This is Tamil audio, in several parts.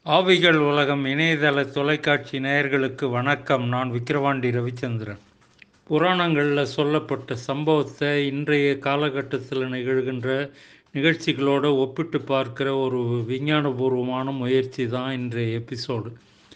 ஆவிகள் உலகம் இணையதள தொலைக்காட்சி நேயர்களுக்கு வணக்கம் நான் விக்கிரவாண்டி ரவிச்சந்திரன் புராணங்களில் சொல்லப்பட்ட சம்பவத்தை இன்றைய காலகட்டத்தில் நிகழ்கின்ற நிகழ்ச்சிகளோடு ஒப்பிட்டு பார்க்கிற ஒரு விஞ்ஞானபூர்வமான முயற்சி தான் இன்றைய எபிசோடு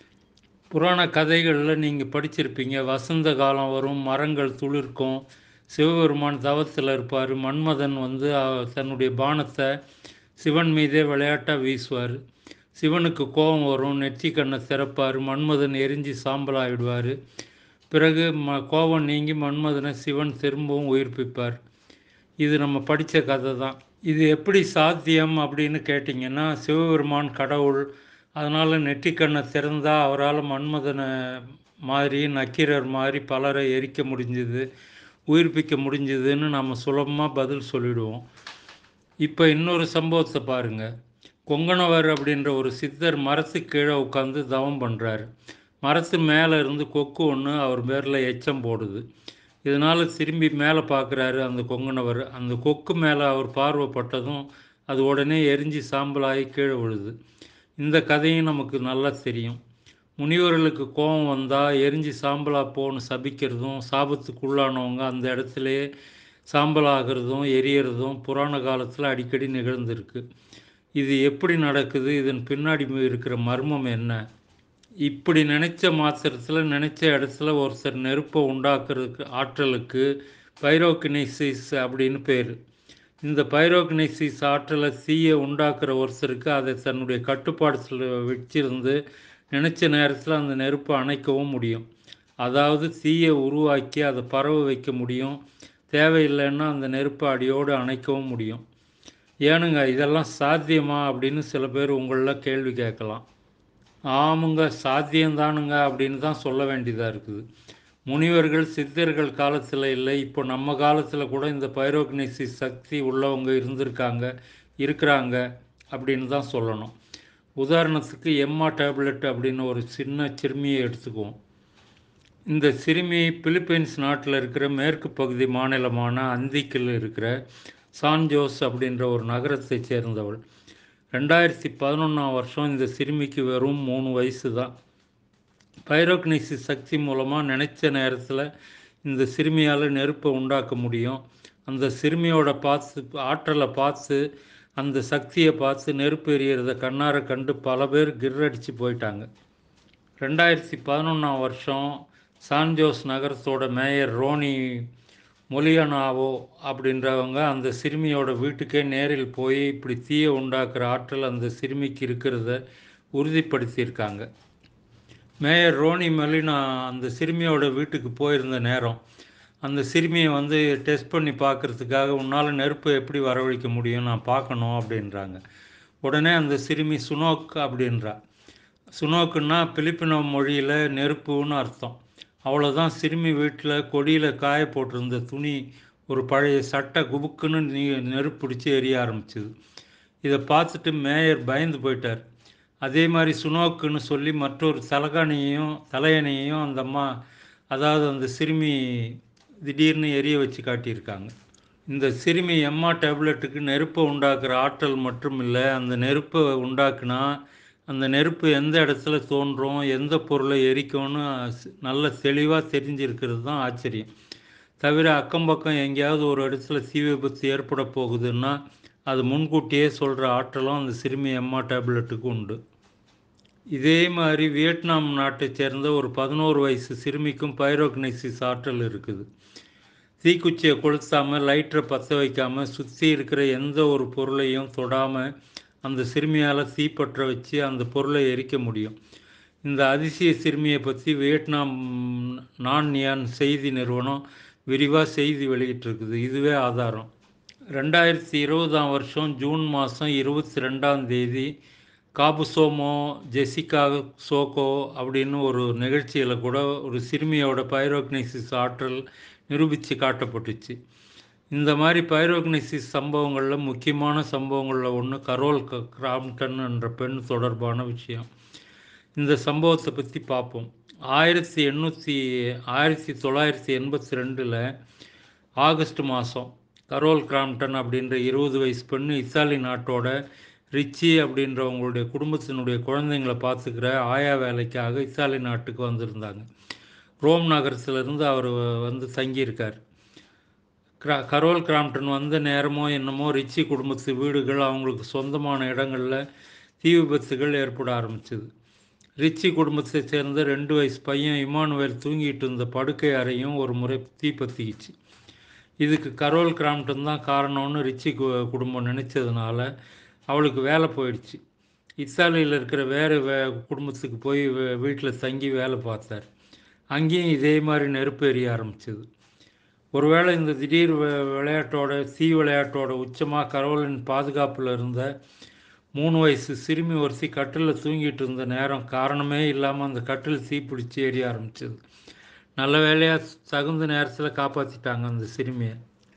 புராண கதைகளில் நீங்கள் படிச்சிருப்பீங்க வசந்த காலம் வரும் மரங்கள் துளிர்க்கும் சிவபெருமான் தவத்தில் இருப்பார் மன்மதன் வந்து அஹ், தன்னுடைய பானத்தை சிவன் மீதே விளையாட்டாக வீசுவார் சிவனுக்கு கோபம் வரும் நெற்றி கண்ணை திறப்பார் மன்மதன் எரிஞ்சு சாம்பலாகிடுவார் பிறகு ம கோபம் நீங்கி மன்மதனை சிவன் திரும்பவும் உயிர்ப்பிப்பார் இது நம்ம படித்த கதை தான் இது எப்படி சாத்தியம் அப்படின்னு கேட்டிங்கன்னா சிவபெருமான் கடவுள் அதனால் நெற்றிக்கண்ணை திறந்தால் அவரால் மன்மதனை மாதிரி நக்கீரர் மாதிரி பலரை எரிக்க முடிஞ்சுது உயிர்ப்பிக்க முடிஞ்சுதுன்னு நம்ம சுலபமாக பதில் சொல்லிடுவோம் இப்போ இன்னொரு சம்பவத்தை பாருங்கள் கொங்கணவர் அப்படின்ற ஒரு சித்தர் மரத்துக்கு கீழே உட்காந்து தவம் பண்ணுறாரு மரத்து மேலே இருந்து கொக்கு ஒன்று அவர் பேரில் எச்சம் போடுது இதனால் திரும்பி மேலே பார்க்குறாரு அந்த கொங்கணவர் அந்த கொக்கு மேலே அவர் பார்வைப்பட்டதும் அது உடனே எரிஞ்சு சாம்பலாகி கீழே விழுது இந்த கதையும் நமக்கு நல்லா தெரியும் முனிவர்களுக்கு கோபம் வந்தால் எரிஞ்சு சாம்பலா போன்னு சபிக்கிறதும் சாபத்துக்குள்ளானவங்க அந்த இடத்துலையே சாம்பலாகிறதும் எரியறதும் புராண காலத்தில் அடிக்கடி நிகழ்ந்திருக்கு இது எப்படி நடக்குது இதன் பின்னாடி இருக்கிற மர்மம் என்ன இப்படி நினைச்ச மாத்திரத்தில் நினைச்ச இடத்துல ஒருத்தர் நெருப்பை உண்டாக்குறதுக்கு ஆற்றலுக்கு பைரோகினைசிஸ் அப்படின்னு பேர் இந்த பைரோகினைசிஸ் ஆற்றலை தீயை உண்டாக்குற ஒருத்தருக்கு அதை தன்னுடைய கட்டுப்பாடத்தில் வச்சிருந்து நினைச்ச நேரத்தில் அந்த நெருப்பை அணைக்கவும் முடியும் அதாவது தீயை உருவாக்கி அதை பரவ வைக்க முடியும் தேவையில்லைன்னா அந்த நெருப்பை அடியோடு அணைக்கவும் முடியும் ஏனுங்க இதெல்லாம் சாத்தியமா அப்படின்னு சில பேர் உங்களில் கேள்வி கேட்கலாம் ஆமாங்க சாத்தியம்தானுங்க அப்படின்னு தான் சொல்ல வேண்டியதாக இருக்குது முனிவர்கள் சித்தர்கள் காலத்தில் இல்லை இப்போ நம்ம காலத்தில் கூட இந்த பைரோக்னைசிஸ் சக்தி உள்ளவங்க இருந்திருக்காங்க இருக்கிறாங்க அப்படின்னு தான் சொல்லணும் உதாரணத்துக்கு எம்மா டேப்லெட் அப்படின்னு ஒரு சின்ன சிறுமியை எடுத்துக்குவோம் இந்த சிறுமி பிலிப்பைன்ஸ் நாட்டில் இருக்கிற மேற்கு பகுதி மாநிலமான அந்திக்கில் இருக்கிற சான் ஜோஸ் அப்படின்ற ஒரு நகரத்தைச் சேர்ந்தவள் ரெண்டாயிரத்தி பதினொன்றாம் வருஷம் இந்த சிறுமிக்கு வெறும் மூணு வயசு தான் பைரோக்னைசிஸ் சக்தி மூலமாக நினச்ச நேரத்தில் இந்த சிறுமியால் நெருப்பை உண்டாக்க முடியும் அந்த சிறுமியோட பார்த்து ஆற்றலை பார்த்து அந்த சக்தியை பார்த்து நெருப்பு எரியறத கண்ணார கண்டு பல பேர் கிர்ரடிச்சு போயிட்டாங்க ரெண்டாயிரத்தி பதினொன்றாம் வருஷம் சான்ஜோஸ் நகரத்தோட மேயர் ரோனி மொலியனாவோ அப்படின்றவங்க அந்த சிறுமியோட வீட்டுக்கே நேரில் போய் இப்படி தீயை உண்டாக்குற ஆற்றல் அந்த சிறுமிக்கு இருக்கிறத உறுதிப்படுத்தியிருக்காங்க மேயர் ரோனி மலினா அந்த சிறுமியோட வீட்டுக்கு போயிருந்த நேரம் அந்த சிறுமியை வந்து டெஸ்ட் பண்ணி பார்க்கறதுக்காக உன்னால் நெருப்பை எப்படி வரவழைக்க முடியும் நான் பார்க்கணும் அப்படின்றாங்க உடனே அந்த சிறுமி சுனோக் அப்படின்றா சுனோக்குன்னா பிலிப்பினோ மொழியில் நெருப்புன்னு அர்த்தம் அவ்வளோதான் சிறுமி வீட்டில் கொடியில் காய போட்டிருந்த துணி ஒரு பழைய சட்டை குபுக்குன்னு நீ நெருப்பு பிடிச்சி எரிய ஆரம்பிச்சுது இதை பார்த்துட்டு மேயர் பயந்து போயிட்டார் அதே மாதிரி சுனோக்குன்னு சொல்லி மற்றொரு தலகாணியையும் தலையணையையும் அந்த அம்மா அதாவது அந்த சிறுமி திடீர்னு எரிய வச்சு காட்டியிருக்காங்க இந்த சிறுமி எம்மா டேப்லெட்டுக்கு நெருப்பை உண்டாக்குற ஆற்றல் மட்டும் இல்லை அந்த நெருப்பை உண்டாக்குனா அந்த நெருப்பு எந்த இடத்துல தோன்றும் எந்த பொருளை எரிக்கும்னு ஸ்- நல்ல தெளிவாக தெரிஞ்சிருக்கிறது தான் ஆச்சரியம் தவிர அக்கம் பக்கம் எங்கேயாவது ஒரு இடத்துல தீ விபத்து ஏற்பட போகுதுன்னா அது முன்கூட்டியே சொல்கிற ஆற்றலும் அந்த சிறுமி எம்மா டேப்லெட்டுக்கு உண்டு இதே மாதிரி வியட்நாம் நாட்டைச் சேர்ந்த ஒரு பதினோரு வயசு சிறுமிக்கும் பைரோக்னைசிஸ் ஆற்றல் இருக்குது தீக்குச்சியை கொளுத்தாமல் லைட்டரை பற்ற வைக்காமல் சுற்றி இருக்கிற எந்த ஒரு பொருளையும் தொடாமல் அந்த சிறுமியால் தீப்பற்ற வச்சு அந்த பொருளை எரிக்க முடியும் இந்த அதிசய சிறுமியை பற்றி வியட்நாம் நான் நியான் செய்தி நிறுவனம் விரிவாக செய்தி வெளியிட்டிருக்குது இதுவே ஆதாரம் ரெண்டாயிரத்தி இருபதாம் வருஷம் ஜூன் மாதம் இருபத்தி ரெண்டாம் தேதி காபுசோமோ ஜெசிகா சோகோ அப்படின்னு ஒரு நிகழ்ச்சியில் கூட ஒரு சிறுமியோட பைரோக்னைசிஸ் ஆற்றல் நிரூபித்து காட்டப்பட்டுச்சு இந்த மாதிரி பைரோக்னைசிஸ் சம்பவங்களில் முக்கியமான சம்பவங்களில் ஒன்று கரோல் க- கிராம்டன் என்ற பெண் தொடர்பான விஷயம் இந்த சம்பவத்தை பற்றி பார்ப்போம் ஆயிரத்தி எண்ணூற்றி ஆயிரத்தி தொள்ளாயிரத்தி எண்பத்தி ரெண்டில் ஆகஸ்ட் மாதம் கரோல் கிராம்டன் அப்படின்ற இருபது வயசு பெண்ணு இத்தாலி நாட்டோட ரிச்சி அப்படின்றவங்களுடைய குடும்பத்தினுடைய குழந்தைங்களை பார்த்துக்கிற ஆயா வேலைக்காக இத்தாலி நாட்டுக்கு வந்திருந்தாங்க ரோம் நகரத்திலிருந்து அவர் வந்து தங்கியிருக்கார் கிரா கரோல் கிராம்டன் வந்த நேரமோ என்னமோ ரிச்சி குடும்பத்து வீடுகள் அவங்களுக்கு சொந்தமான இடங்களில் தீ விபத்துகள் ஏற்பட ஆரம்பிச்சது ரிச்சி குடும்பத்தை சேர்ந்த ரெண்டு வயசு பையன் இமானுவேல் தூங்கிட்டு இருந்த படுக்கை அறையும் ஒரு முறை தீப்பற்றிக்கிச்சு இதுக்கு கரோல் கிராம்டன் தான் காரணம்னு ரிச்சி கு- குடும்பம் நினச்சதுனால அவளுக்கு வேலை போயிடுச்சு இத்தாலியில் இருக்கிற வேறு வே குடும்பத்துக்கு போய் வீட்டில் தங்கி வேலை பார்த்தார் அங்கேயும் இதே மாதிரி நெருப்பு எரிய ஆரம்பிச்சது ஒருவேளை இந்த திடீர் வி- விளையாட்டோட தீ விளையாட்டோட உச்சமாக கரோலின் பாதுகாப்பில் இருந்த மூணு வயசு சிறுமி ஒருத்தி கட்டிலில் தூங்கிட்டு இருந்த நேரம் காரணமே இல்லாமல் அந்த கட்டில் தீப்பிடிச்சு எரிய ஆரம்பிச்சது நல்ல வேலையாக தகுந்த நேரத்தில் காப்பாற்றிட்டாங்க அந்த சிறுமியை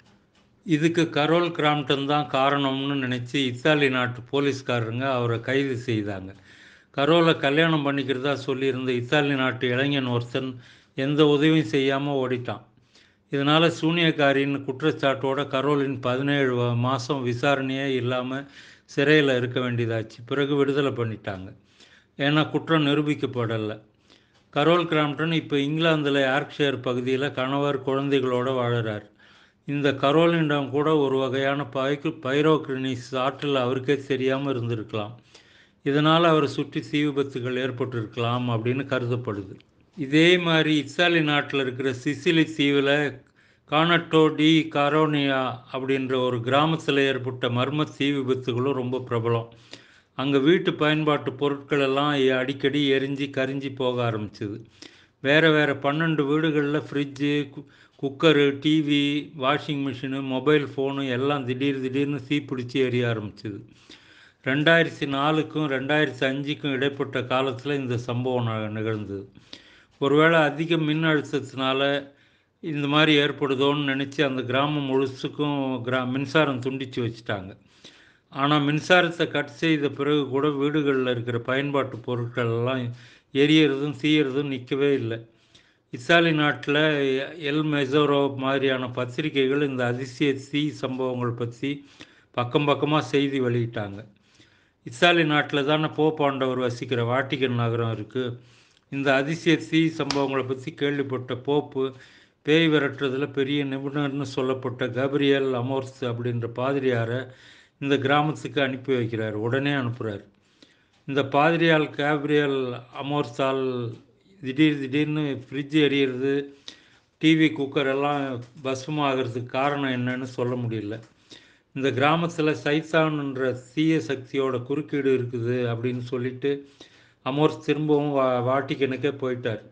இதுக்கு கரோல் கிராம்டன் தான் காரணம்னு நினச்சி இத்தாலி நாட்டு போலீஸ்காரங்க அவரை கைது செய்தாங்க கரோலை கல்யாணம் பண்ணிக்கிறதா சொல்லியிருந்த இத்தாலி நாட்டு இளைஞன் ஒருத்தன் எந்த உதவியும் செய்யாமல் ஓடிட்டான் இதனால் சூனியக்காரின்னு குற்றச்சாட்டோட கரோலின் பதினேழு மாதம் விசாரணையே இல்லாமல் சிறையில் இருக்க வேண்டியதாச்சு பிறகு விடுதலை பண்ணிட்டாங்க ஏன்னா குற்றம் நிரூபிக்கப்படலை கரோல் கிராம்டன் இப்போ இங்கிலாந்தில் யார்க்ஷயர் பகுதியில் கணவர் குழந்தைகளோட வாழுறார் இந்த கரோலினிடம் கூட ஒரு வகையான பைக்கு பைரோக்ரினிஸ் ஆற்றல் அவருக்கே தெரியாமல் இருந்திருக்கலாம் இதனால் அவர் சுற்றி தீ விபத்துகள் ஏற்பட்டிருக்கலாம் அப்படின்னு கருதப்படுது இதே மாதிரி இத்தாலி நாட்டில் இருக்கிற சிசிலி தீவில் கானட்டோ டி காரோனியா அப்படின்ற ஒரு கிராமத்தில் ஏற்பட்ட மர்ம தீ விபத்துகளும் ரொம்ப பிரபலம் அங்கே வீட்டு பயன்பாட்டு பொருட்கள் எல்லாம் எ- அடிக்கடி எரிஞ்சு கரிஞ்சு போக ஆரம்பிச்சுது வேறு வேறு பன்னெண்டு வீடுகளில் fridge cooker TV washing machine mobile phone எல்லாம் திடீர் திடீர்னு தீப்பிடிச்சு எரிய ஆரம்பிச்சுது ரெண்டாயிரத்தி நாலுக்கும் ரெண்டாயிரத்தி அஞ்சுக்கும் இடைப்பட்ட காலத்தில் இந்த சம்பவம் ந- நிகழ்ந்தது ஒருவேளை அதிக மின் அழுத்தத்தினால இந்த மாதிரி ஏற்படுதோன்னு நினச்சி அந்த கிராமம் முழுசுக்கும் கிரா மின்சாரம் துண்டிச்சு வச்சுட்டாங்க ஆனால் மின்சாரத்தை கட் செய்த பிறகு கூட வீடுகளில் இருக்கிற பயன்பாட்டு பொருட்கள் எல்லாம் எரியறதும் தீயறதும் நிற்கவே இல்லை இத்தாலி நாட்டில் எல் மெசோரோ மாதிரியான பத்திரிகைகள் இந்த அதிசய தீ சம்பவங்கள் பற்றி பக்கம் பக்கமாக செய்தி வெளியிட்டாங்க இத்தாலி நாட்டில் தானே போப்பாண்டவர் வசிக்கிற வாட்டிகன் நகரம் இருக்குது இந்த அதிசய தீ சம்பவங்களை பற்றி கேள்விப்பட்ட போப்பு பேய் விரட்டுறதுல பெரிய நிபுணர்னு சொல்லப்பட்ட கப்ரியல் அமோர்ஸ் அப்படின்ற பாதிரியாரை இந்த கிராமத்துக்கு அனுப்பி வைக்கிறார் உடனே அனுப்புகிறார் இந்த பாதிரியால் கேப்ரியல் அமோர்ஸால் திடீர் திடீர்னு ஃப்ரிட்ஜ் எரியிறது டிவி குக்கர் எல்லாம் பஸ்மமாகிறதுக்கு காரணம் என்னன்னு சொல்ல முடியல இந்த கிராமத்தில் சைத்தான்ன்ற தீய சக்தியோட குறுக்கீடு இருக்குது அப்படின்னு சொல்லிட்டு அமோர்ஸ் திரும்பவும் வா வாட்டிக்கனுக்கே போயிட்டார்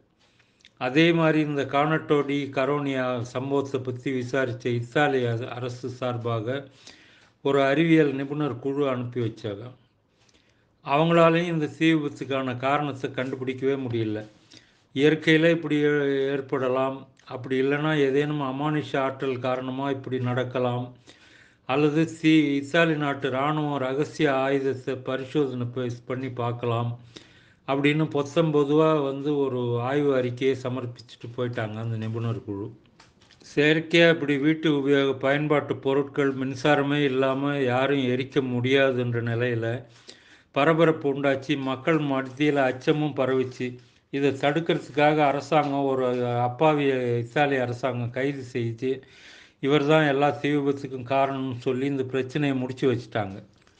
அதே மாதிரி இந்த கானட்டோடி கரோனியா சம்பவத்தை பற்றி விசாரித்த இத்தாலிய அரசு சார்பாக ஒரு அறிவியல் நிபுணர் குழு அனுப்பி வச்சாங்க அவங்களாலையும் இந்த தீ விபத்துக்கான காரணத்தை கண்டுபிடிக்கவே முடியல இயற்கையில் இப்படி ஏ- ஏற்படலாம் அப்படி இல்லைன்னா ஏதேனும் அமானுஷ ஆற்றல் காரணமாக இப்படி நடக்கலாம் அல்லது சி இத்தாலி நாட்டு இராணுவம் ரகசிய ஆயுதத்தை பரிசோதனை ப- பண்ணி பார்க்கலாம் அப்படின்னு பொத்தம் பொதுவாக வந்து ஒரு ஆய்வு அறிக்கையை சமர்ப்பிச்சுட்டு போயிட்டாங்க அந்த நிபுணர் குழு செயற்கையாக இப்படி வீட்டு உபயோக பயன்பாட்டு பொருட்கள் மின்சாரமே இல்லாமல் யாரும் எரிக்க முடியாதுன்ற நிலையில் பரபரப்பு உண்டாச்சு மக்கள் மத்தியில் அச்சமும் பரவிச்சு இதை தடுக்கிறதுக்காக அரசாங்கம் ஒரு அப்பாவி இத்தாலி அரசாங்கம் கைது செய்து இவர் தான் எல்லா தீ விபத்துக்கும் காரணம்னு சொல்லி இந்த பிரச்சனையை முடிச்சு வச்சுட்டாங்க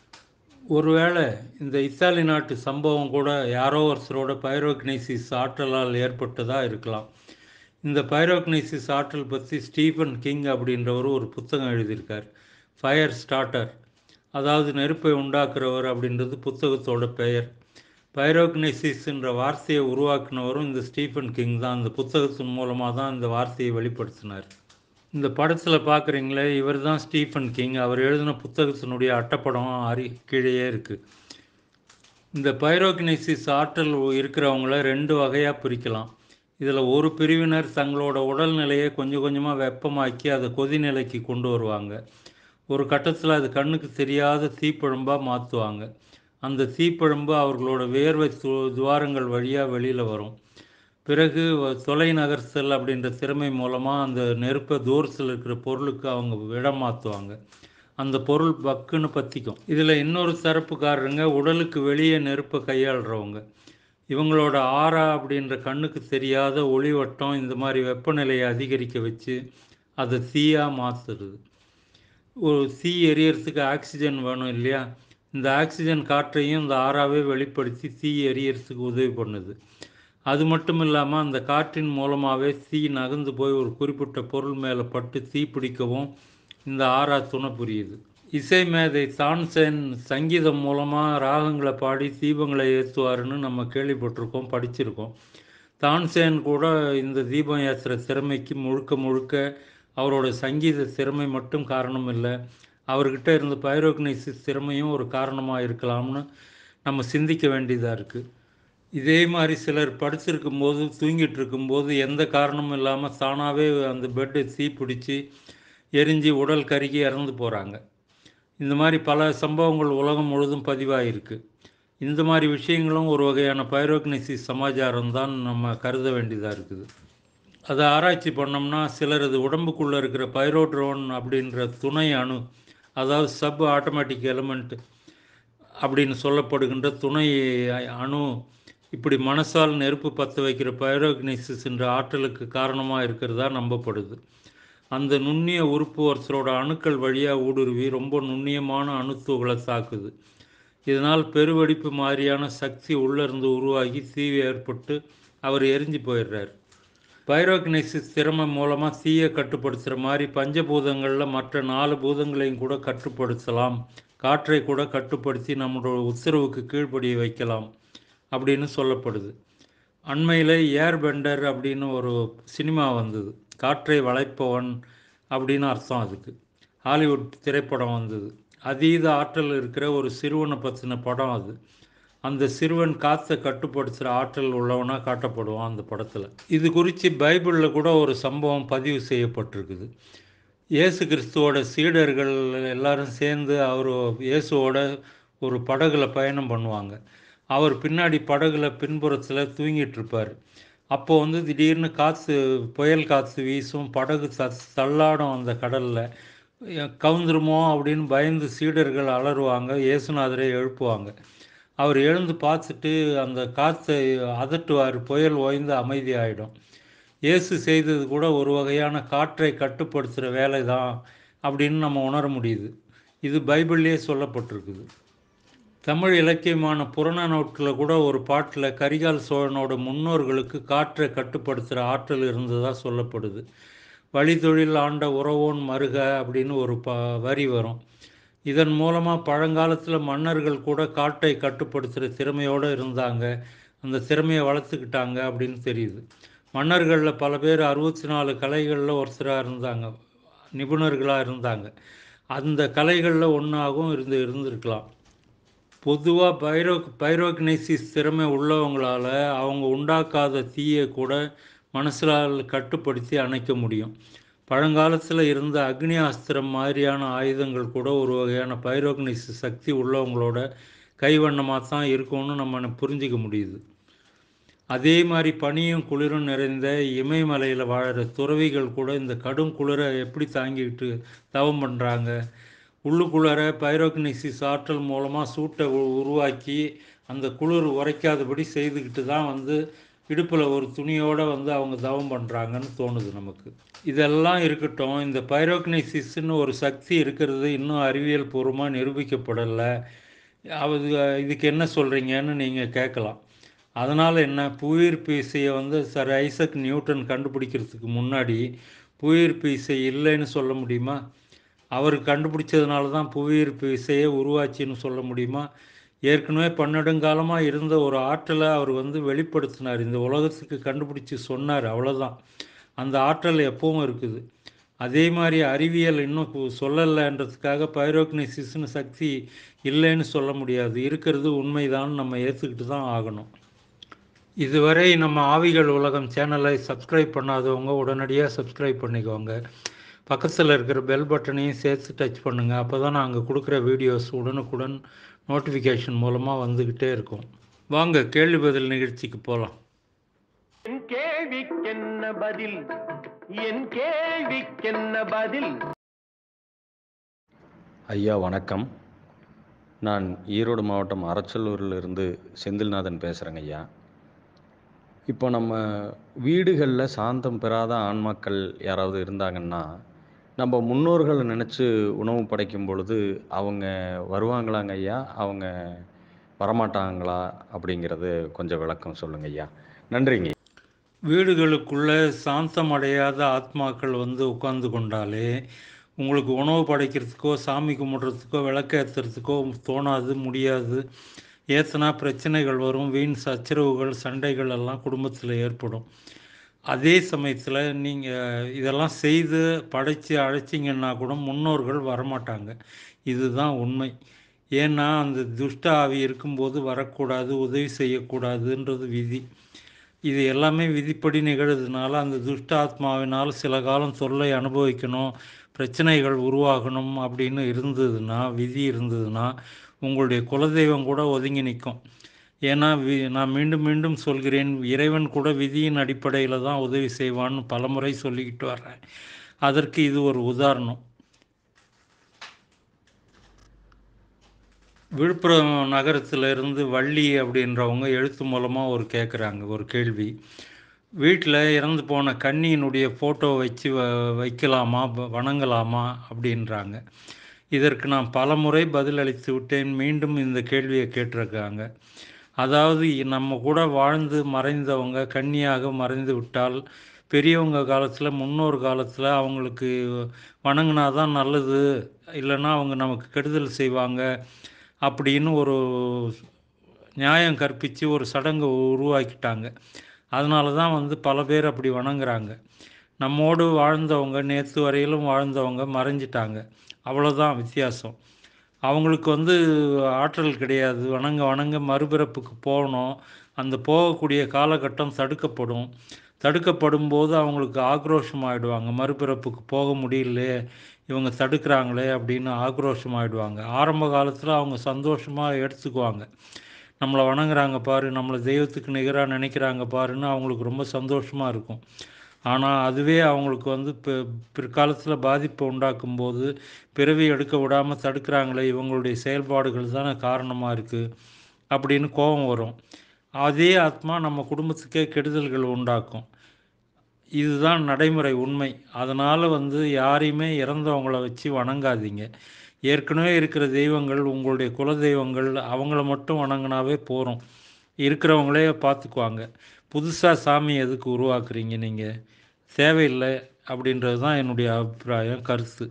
ஒருவேளை இந்த இத்தாலி நாட்டு சம்பவம் கூட யாரோ ஒருத்தரோட பைரோக்னைசிஸ் ஆற்றலால் ஏற்பட்டதா இருக்கலாம் இந்த பைரோக்னைசிஸ் ஆற்றல் பற்றி ஸ்டீஃபன் கிங் அப்படின்றவர் ஒரு புத்தகம் எழுதியிருக்கார் ஃபயர் ஸ்டார்டர் அதாவது நெருப்பை உண்டாக்குறவர் அப்படின்றது புத்தகத்தோட பெயர் பைரோக்னைசிஸ்ன்ற வார்த்தையை உருவாக்குனவரும் இந்த ஸ்டீஃபன் கிங் தான் இந்த புத்தகத்தின் மூலமாக தான் இந்த வார்த்தையை வெளிப்படுத்தினார் இந்த படத்தில் பார்க்குறீங்களே இவர் தான் ஸ்டீஃபன் கிங் அவர் எழுதின புத்தகத்தினுடைய அட்டப்படம் அரி கீழேயே இருக்குது இந்த பைரோகினைசிஸ் ஆற்றல் இருக்கிறவங்கள ரெண்டு வகையாக பிரிக்கலாம் இதில் ஒரு பிரிவினர் தங்களோட உடல்நிலையை கொஞ்சம் கொஞ்சமாக வெப்பமாக்கி அதை கொதிநிலைக்கு கொண்டு வருவாங்க ஒரு கட்டத்தில் அது கண்ணுக்கு தெரியாத தீப்பழம்பாக மாற்றுவாங்க அந்த தீப்பழம்பு அவர்களோட வேர்வை து துவாரங்கள் வழியாக வெளியில் வரும் பிறகு வ- தொலை நகர்த்தல் அப்படின்ற திறமை மூலமாக அந்த நெருப்பை தூரத்தில் இருக்கிற பொருளுக்கு அவங்க இடம் மாற்றுவாங்க அந்த பொருள் பக்குன்னு பற்றிக்கும் இதில் இன்னொரு தரப்புக்காரருங்க உடலுக்கு வெளியே நெருப்பை கையாளுறவங்க இவங்களோட ஆரா அப்படின்ற கண்ணுக்கு தெரியாத ஒளிவட்டம் இந்த மாதிரி வெப்பநிலையை அதிகரிக்க வச்சு அதை தீயாக மாற்றுறது ஒரு தீ எரியறதுக்கு ஆக்சிஜன் வேணும் இல்லையா இந்த ஆக்சிஜன் காற்றையும் இந்த ஆறாவே வெளிப்படுத்தி தீ எரியறதுக்கு உதவி பண்ணுது அது மட்டும் இல்லாமல் அந்த காற்றின் மூலமாகவே தீ நகர்ந்து போய் ஒரு குறிப்பிட்ட பொருள் மேலே பட்டு தீ பிடிக்கவும் இந்த ஆறா துணை புரியுது இசை மேதை தான்சேன் சங்கீதம் மூலமாக ராகங்களை பாடி தீபங்களை ஏற்றுவாருன்னு நம்ம கேள்விப்பட்டிருக்கோம் படிச்சிருக்கோம் தான்சேன் கூட இந்த தீபம் ஏற்றுற திறமைக்கு முழுக்க முழுக்க அவரோட சங்கீத திறமை மட்டும் காரணம் இல்லை அவர்கிட்ட இருந்த பைரோக்னைசிஸ் திறமையும் ஒரு காரணமாக இருக்கலாம்னு நம்ம சிந்திக்க வேண்டியதாக இருக்குது இதே மாதிரி சிலர் படுத்திருக்கும் போது தூங்கிட்டு இருக்கும்போது எந்த காரணமும் இல்லாமல் தானாகவே அந்த பெட்டை தீ பிடிச்சி எரிஞ்சு உடல் கருகி இறந்து போகிறாங்க இந்த மாதிரி பல சம்பவங்கள் உலகம் முழுதும் பதிவாகிருக்கு இந்த மாதிரி விஷயங்களும் ஒரு வகையான பைரோக்னைசிஸ் சமாச்சாரம் தான் நம்ம கருத வேண்டியதாக இருக்குது அதை ஆராய்ச்சி பண்ணோம்னா சிலரது உடம்புக்குள்ளே இருக்கிற பைரோட்ரோன் அப்படின்ற துணை அணு அதாவது சப் ஆட்டோமேட்டிக் எலிமெண்ட் அப்படின்னு சொல்லப்படுகின்ற துணை அணு இப்படி மனசால் நெருப்பு பற்ற வைக்கிற பைரோக்னைசிஸ் என்ற ஆற்றலுக்கு காரணமாக இருக்கிறதா நம்பப்படுது அந்த நுண்ணிய உறுப்பு ஒருத்தரோட அணுக்கள் வழியாக ஊடுருவி ரொம்ப நுண்ணியமான அணுத்துகளை தாக்குது இதனால் பெருவெடிப்பு மாதிரியான சக்தி உள்ளிருந்து உருவாகி தீவு ஏற்பட்டு அவர் எரிஞ்சு போயிடுறார் பைரோக்னைசிஸ் திறமை மூலமாக தீயை கட்டுப்படுத்துகிற மாதிரி பஞ்சபூதங்களில் மற்ற நாலு பூதங்களையும் கூட கட்டுப்படுத்தலாம் காற்றை கூட கட்டுப்படுத்தி நம்மளோட உத்தரவுக்கு கீழ்ப்படிய வைக்கலாம் அப்படின்னு சொல்லப்படுது அண்மையில் ஏர் பெண்டர் அப்படின்னு ஒரு சினிமா வந்தது காற்றை வளைப்பவன் அப்படின்னு அர்த்தம் அதுக்கு ஹாலிவுட் திரைப்படம் வந்தது அதீத ஆற்றல் இருக்கிற ஒரு சிறுவனை பற்றின படம் அது அந்த சிறுவன் காற்றை கட்டுப்படுத்துகிற ஆற்றல் உள்ளவனாக காட்டப்படுவான் அந்த படத்தில் இது குறித்து பைபிளில் கூட ஒரு சம்பவம் பதிவு செய்யப்பட்டிருக்குது இயேசு கிறிஸ்துவோட சீடர்கள் எல்லாரும் சேர்ந்து அவர் இயேசுவோட ஒரு படகுல பயணம் பண்ணுவாங்க அவர் பின்னாடி படகுல பின்புறத்தில் தூங்கிட்டு இருப்பார் அப்போ வந்து திடீர்னு காற்று புயல் காற்று வீசும் படகு த தள்ளாடும் அந்த கடலில் கவுந்துருமோ அப்படின்னு பயந்து சீடர்கள் அலறுவாங்க இயேசுநாதரை எழுப்புவாங்க அவர் எழுந்து பார்த்துட்டு அந்த காற்றை அதட்டுவார் புயல் ஓய்ந்து அமைதியாயிடும் இயேசு செய்தது கூட ஒரு வகையான காற்றை கட்டுப்படுத்துகிற வேலை தான் அப்படின்னு நம்ம உணர முடியுது இது பைபிள்லேயே சொல்லப்பட்டிருக்குது தமிழ் இலக்கியமான புறநானூற்றில் கூட ஒரு பாட்டில் கரிகால் சோழனோட முன்னோர்களுக்கு காற்றை கட்டுப்படுத்துகிற ஆற்றல் இருந்ததாக சொல்லப்படுது வழித்தொழில் ஆண்ட உறவோன் மருக அப்படின்னு ஒரு ப வரி வரும் இதன் மூலமாக பழங்காலத்தில் மன்னர்கள் கூட காற்றை கட்டுப்படுத்துகிற திறமையோடு இருந்தாங்க அந்த திறமையை வளர்த்துக்கிட்டாங்க அப்படின்னு தெரியுது மன்னர்களில் பல பேர் அறுபத்தி நாலு கலைகளில் ஒருத்தராக இருந்தாங்க நிபுணர்களாக இருந்தாங்க அந்த கலைகளில் ஒன்றாகவும் இருந்து இருந்திருக்கலாம் பொதுவாக பைரோ பைரோக்னைசிஸ் திறமை உள்ளவங்களால அவங்க உண்டாக்காத தீயை கூட மனசிலால் கட்டுப்படுத்தி அணைக்க முடியும் பழங்காலத்தில் இருந்த அக்னி அஸ்திரம் மாதிரியான ஆயுதங்கள் கூட ஒரு வகையான பைரோக்னைசிஸ் சக்தி உள்ளவங்களோட கைவண்ணமாக தான் இருக்கும்னு நம்ம புரிஞ்சிக்க முடியுது அதே மாதிரி பனியும் குளிரும் நிறைந்த இமயமலையில் வாழற துறவிகள் கூட இந்த கடும் குளிரை எப்படி தாங்கிக்கிட்டு தவம் பண்ணுறாங்க உள்ளுக்குள்ளற பைரோக்னிசிஸ் ஆற்றல் மூலமாக சூட்டை உருவாக்கி அந்த குளிர் உரைக்காதபடி செய்துக்கிட்டு தான் வந்து இடுப்பில் ஒரு துணியோடு வந்து அவங்க தவம் பண்ணுறாங்கன்னு தோணுது நமக்கு இதெல்லாம் இருக்கட்டும் இந்த பைரோக்னைசிஸ்ன்னு ஒரு சக்தி இருக்கிறது இன்னும் அறிவியல் பூர்வமாக நிரூபிக்கப்படலை அது இதுக்கு என்ன சொல்கிறீங்கன்னு நீங்கள் கேட்கலாம் அதனால் என்ன புவியீர்ப்பு இசையை வந்து சர் ஐசக் நியூட்டன் கண்டுபிடிக்கிறதுக்கு முன்னாடி புவியீர்ப்பு இசை இல்லைன்னு சொல்ல முடியுமா அவர் கண்டுபிடிச்சதுனால தான் புவியீர்ப்பு இசையை உருவாச்சின்னு சொல்ல முடியுமா ஏற்கனவே பன்னெடுங்காலமாக இருந்த ஒரு ஆற்றலை அவர் வந்து வெளிப்படுத்தினார் இந்த உலகத்துக்கு கண்டுபிடிச்சி சொன்னார் அவ்வளோதான் அந்த ஆற்றல் எப்பவும் இருக்குது அதே மாதிரி அறிவியல் இன்னும் சொல்லலைன்றதுக்காக பைரோக்னைசிஸ்னு சக்தி இல்லைன்னு சொல்ல முடியாது இருக்கிறது உண்மைதான் நம்ம ஏற்றுக்கிட்டு தான் ஆகணும் இதுவரை நம்ம ஆவிகள் உலகம் சேனலை சப்ஸ்கிரைப் பண்ணாதவங்க உடனடியாக சப்ஸ்கிரைப் பண்ணிக்கோங்க பக்கத்தில் இருக்கிற பெல் பட்டனையும் சேர்த்து டச் பண்ணுங்கள் அப்போ தான் நாங்கள் கொடுக்குற வீடியோஸ் உடனுக்குடன் நோட்டிஃபிகேஷன் மூலமாக வந்துக்கிட்டே இருக்கும் வாங்க கேள்வி பதில் நிகழ்ச்சிக்கு போகலாம் என் கேள்விக்கென்ன பதில் என் கேள்விக்கென்ன பதில் ஐயா வணக்கம் நான் ஈரோடு மாவட்டம் அரச்சலூரிலிருந்து செந்தில்நாதன் பேசுகிறேங்க ஐயா இப்போ நம்ம வீடுகளில் சாந்தம் பெறாத ஆன்மாக்கள் யாராவது இருந்தாங்கன்னா நம்ம முன்னோர்களை நினச்சி உணவு படைக்கும் பொழுது அவங்க வருவாங்களாங்க ஐயா அவங்க வரமாட்டாங்களா அப்படிங்கிறது கொஞ்சம் விளக்கம் சொல்லுங்க ஐயா நன்றிங்க வீடுகளுக்குள்ளே சாந்தம் அடையாத ஆத்மாக்கள் வந்து உட்கார்ந்து கொண்டாலே உங்களுக்கு உணவு படைக்கிறதுக்கோ சாமி கும்பிட்றதுக்கோ விளக்கேற்றுறதுக்கோ தோணாது முடியாது ஏத்தனா பிரச்சனைகள் வரும் வீண் சச்சரவுகள் சண்டைகள் எல்லாம் குடும்பத்தில் ஏற்படும் அதே சமயத்தில் நீங்கள் இதெல்லாம் செய்து படைத்து அழைச்சிங்கன்னா கூட முன்னோர்கள் வரமாட்டாங்க இதுதான் உண்மை ஏன்னா அந்த துஷ்ட ஆவி இருக்கும்போது வரக்கூடாது உதவி செய்யக்கூடாதுன்றது விதி இது எல்லாமே விதிப்படி நிகழ்றதுனால அந்த துஷ்ட ஆத்மாவினால் சில காலம் தொல்லை அனுபவிக்கணும் பிரச்சனைகள் உருவாகணும் அப்படின்னு இருந்ததுன்னா விதி இருந்ததுன்னா உங்களுடைய குலதெய்வம் கூட ஒதுங்கி நிற்கும் ஏன்னா வி நான் மீண்டும் மீண்டும் சொல்கிறேன் இறைவன் கூட விதியின் அடிப்படையில் தான் உதவி செய்வான்னு பலமுறை சொல்லிக்கிட்டு வர்றேன் அதற்கு இது ஒரு உதாரணம் விழுப்புரம் நகரத்தில் இருந்து வள்ளி அப்படின்றவங்க எழுத்து மூலமாக ஒரு கேட்குறாங்க ஒரு கேள்வி வீட்டில் இறந்து போன கன்னியினுடைய ஃபோட்டோ வச்சு வ வைக்கலாமா வ- வணங்கலாமா அப்படின்றாங்க இதற்கு நான் பல முறை பதிலளித்து விட்டேன் மீண்டும் இந்த கேள்வியை கேட்டிருக்காங்க அதாவது நம்ம கூட வாழ்ந்து மறைந்தவங்க கன்னியாக மறைந்து விட்டால் பெரியவங்க காலத்தில் முன்னோர் காலத்தில் அவங்களுக்கு வணங்கினா தான் நல்லது இல்லைன்னா அவங்க நமக்கு கெடுதல் செய்வாங்க அப்படின்னு ஒரு நியாயம் கற்பித்து ஒரு சடங்கை உருவாக்கிட்டாங்க அதனால தான் வந்து பல பேர் அப்படி வணங்குறாங்க நம்மோடு வாழ்ந்தவங்க நேற்று வரையிலும் வாழ்ந்தவங்க மறைஞ்சிட்டாங்க அவ்வளோதான் வித்தியாசம் அவங்களுக்கு வந்து ஆற்றல் கிடையாது வணங்க வணங்க மறுபிறப்புக்கு போகணும் அந்த போகக்கூடிய காலகட்டம் தடுக்கப்படும் தடுக்கப்படும் போது அவங்களுக்கு ஆக்ரோஷம் ஆயிடுவாங்க மறுபிறப்புக்கு போக முடியலையே இவங்க தடுக்கிறாங்களே அப்படின்னு ஆக்ரோஷம் ஆயிடுவாங்க ஆரம்ப காலத்தில் அவங்க சந்தோஷமாக எடுத்துக்குவாங்க நம்மளை வணங்குறாங்க பாரு நம்மளை தெய்வத்துக்கு நிகராக நினைக்கிறாங்க பாருன்னு அவங்களுக்கு ரொம்ப சந்தோஷமாக இருக்கும் ஆனால் அதுவே அவங்களுக்கு வந்து பி பிற்காலத்தில் பாதிப்பை உண்டாக்கும் போது பிறவி எடுக்க விடாமல் தடுக்கிறாங்களே இவங்களுடைய செயல்பாடுகள் தானே காரணமாக இருக்குது அப்படின்னு கோபம் வரும் அதே ஆத்மா நம்ம குடும்பத்துக்கே கெடுதல்கள் உண்டாக்கும் இதுதான் நடைமுறை உண்மை அதனால் வந்து யாரையுமே இறந்தவங்கள வச்சு வணங்காதீங்க ஏற்கனவே இருக்கிற தெய்வங்கள் உங்களுடைய குல தெய்வங்கள் அவங்கள மட்டும் வணங்கினாவே போகிறோம் இருக்கிறவங்களே பார்த்துக்குவாங்க புதுசாக சாமி எதுக்கு உருவாக்குறீங்க நீங்கள் தேவையில்லை அப்படின்றது தான் என்னுடைய அபிப்பிராயம் கருத்து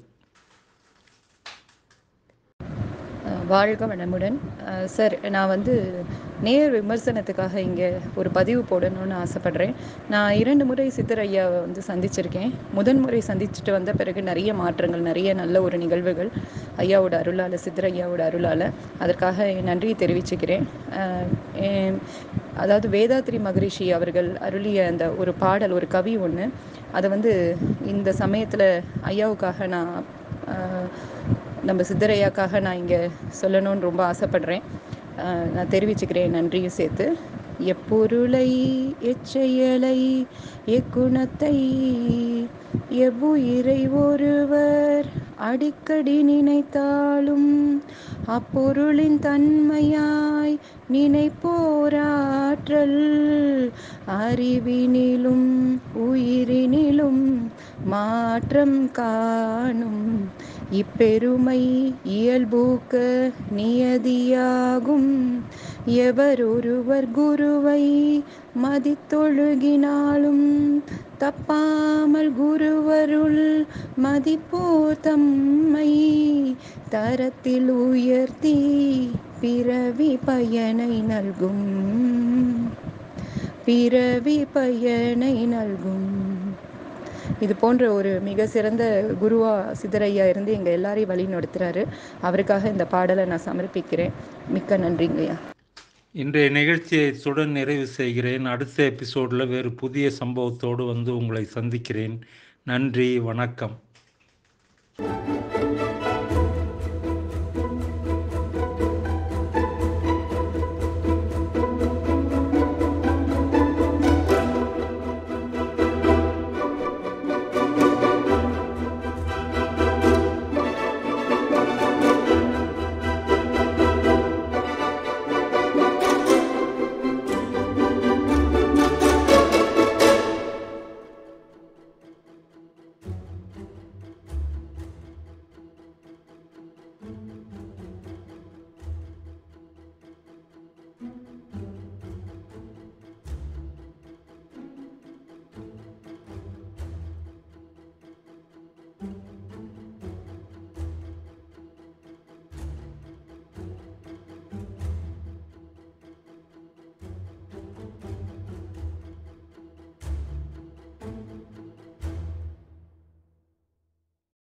அஹ் வாழ்க வளமுடன் அஹ் சார் நான் வந்து நேர் விமர்சனத்துக்காக இங்கே ஒரு பதிவு போடணும்னு ஆசைப்படுறேன் நான் இரண்டு முறை சித்தர் ஐயாவை வந்து சந்திச்சிருக்கேன் முதன் முறை சந்திச்சுட்டு வந்த பிறகு நிறைய மாற்றங்கள் நிறைய நல்ல ஒரு நிகழ்வுகள் ஐயாவோட அருளால் சித்தர் ஐயாவோட அருளால் அதற்காக என் நன்றியை தெரிவிச்சுக்கிறேன் அஹ் என்- அதாவது வேதாத்ரி மகரிஷி அவர்கள் அருளிய அந்த ஒரு பாடல் ஒரு கவி ஒன்று அதை வந்து இந்த சமயத்தில் ஐயாவுக்காக நான் அஹ், நம்ம சித்தரையாக்காக நான் இங்கே சொல்லணும்னு ரொம்ப ஆசைப்படுறேன் அஹ், நான் தெரிவிச்சுக்கிறேன் நன்றியும் சேர்த்து எப்பொருளை எச்செயலை எக்குணத்தை எவ்வுயிரை ஒருவர் அடிக்கடி நினைத்தாலும் அப்பொருளின் தன்மையாய் நினைப்போராற்றல் அறிவினிலும் உயிரினிலும் மாற்றம் காணும் இப்பெருமை இயல்பூக்க நியதியாகும் எவரொருவர் குருவை மதித்தொழுகினாலும் தப்பாமல் குருவருள் மதிப்போ தம்மை தரத்தில் உயர்த்தி பிறவி பயனை நல்கும் பிறவி பயனை நல்கும் இது போன்ற ஒரு மிக சிறந்த குருவா சித்தரையா இருந்து எங்க எல்லாரையும் வழி நடத்துறாரு அவருக்காக இந்த பாடலை நான் சமர்ப்பிக்கிறேன் மிக்க நன்றிங்கய்யா இன்றைய நிகழ்ச்சியை இத்துடன் நிறைவு செய்கிறேன் அடுத்த எபிசோடில் வேறு புதிய சம்பவத்தோடு வந்து உங்களை சந்திக்கிறேன் நன்றி வணக்கம்